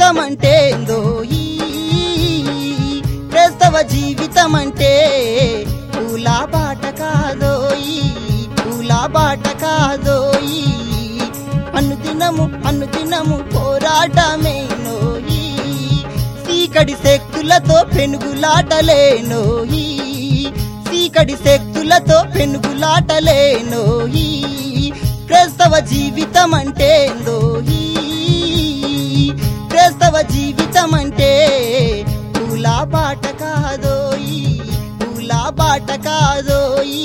జీవితం అంటే ఏందోయి క్రైస్తవ జీవితం అంటే పూల బాట కాదోయి పూల బాట కాదోయి అనుదినము అనుదినము పోరాటమేనోయి సీకడి శక్తులతో పెనుగులాటలేనోయి సీకడి శక్తులతో పెనుగులాటలేనోయి క్రైస్తవ జీవితం అంటే ఏందోయి క్రైస్తవ జీవితం అంటే పూల బాట కాదోయి పూల బాట కాదోయి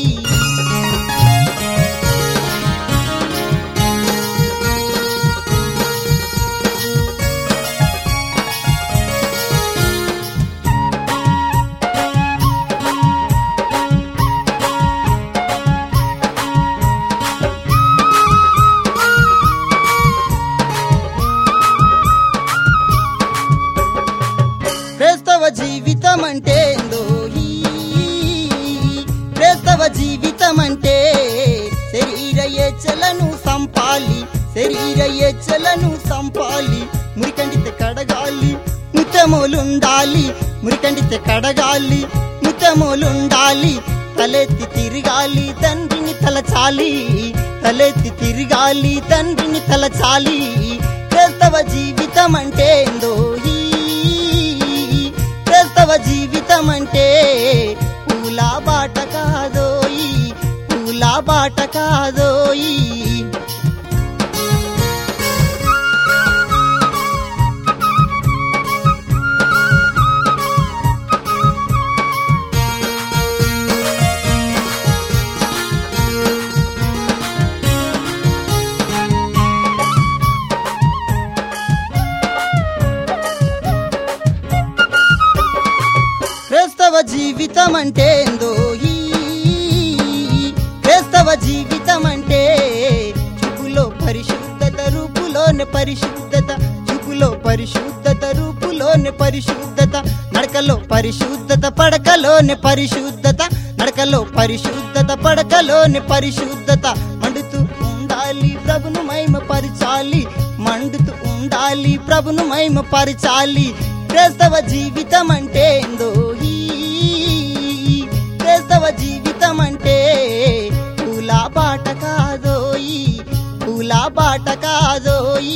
క్రైస్తవ జీవితం అంటే ఏందోయి క్రైస్తవ జీవితం అంటే శరీర ఎచ్చలను సంపాలి శరీర ఎచ్చలను సంపాలి మురికండితే కడగాలి ముత్తములుండాలి మురికండితే కడగాలి ముత్తములుండాలి తలెత్తి తిరగాలి తండ్రిని తలచాలి తలెత్తి తిరగాలి తండ్రిని తలచాలి క్రైస్తవ జీవితం అంటే ఏందోయి క్రైస్తవ జీవితం అంటే పూల బాట కాదోయి పూల బాట కాదోయి క్రైస్తవ జీవితం అంటే ఏందోయి క్రైస్తవ జీవితం అంటే చూపులో పరిశుద్ధత రూపులోని పరిశుద్ధత చూపులో పరిశుద్ధత రూపులోని పరిశుద్ధత నడకలో పరిశుద్ధత పడకలోని పరిశుద్ధత నడకలో పరిశుద్ధత పడకలోని పరిశుద్ధత మండుతూ ఉండాలి ప్రభును మహిమ పరచాలి మండుతూ ఉండాలి ప్రభును మహిమ పరచాలి క్రైస్తవ జీవితం అంటే ఏందోయి క్రైస్తవ జీవితం అంటే పూల బాట కాదోయి పూల బాట కాదోయి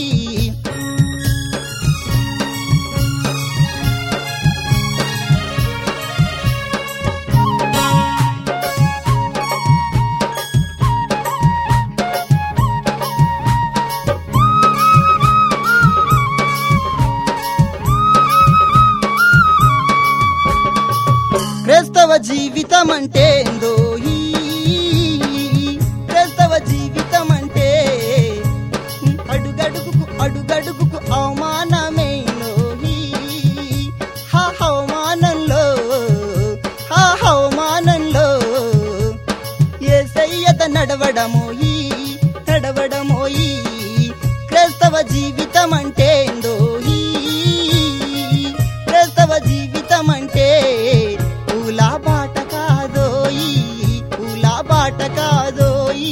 క్రైస్తవ జీవితం అంటే ఏందోయి క్రైస్తవ జీవితం అంటే అడుగడుగుకు అడుగడుగుకు అవమానమేనోయి హా అవమానంలో హా అవమానంలో ఏ సయ్యత నడవడమోయి నడవడమోయి క్రైస్తవ జీవితం అంటే ఏందోయి క్రైస్తవ జీవితం అంటే పూల బాట కాదోయి పూల బాట కాదోయి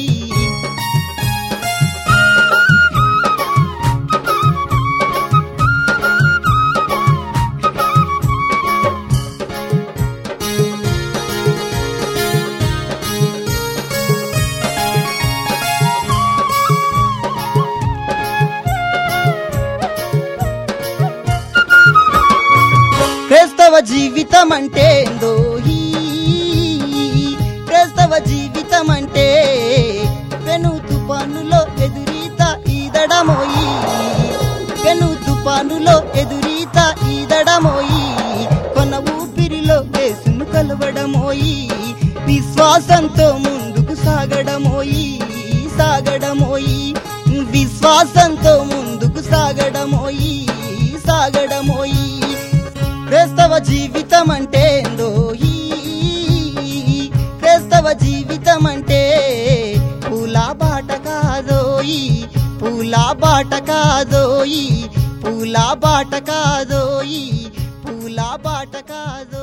క్రైస్తవ జీవితం అంటే ఏందోయి క్రైస్తవ జీవితం అంటే పెను తుఫానులో ఎదురీత ఈదడమోయి పెను తుఫానులో ఎదురీత ఈదడమోయి కొన ఊపిరిలో వేసును కలవడమోయి విశ్వాసంతో ముందుకు సాగడమోయి సాగడమోయి విశ్వాసంతో ముందుకు సాగడమోయి సాగడమోయి క్రైస్తవ జీవితం అంటే ఏందోయి క్రైస్తవ జీవితం అంటే పూల బాట కాదోయి పూల బాట కాదోయి పూల బాట కాదోయి పూల బాట కాదో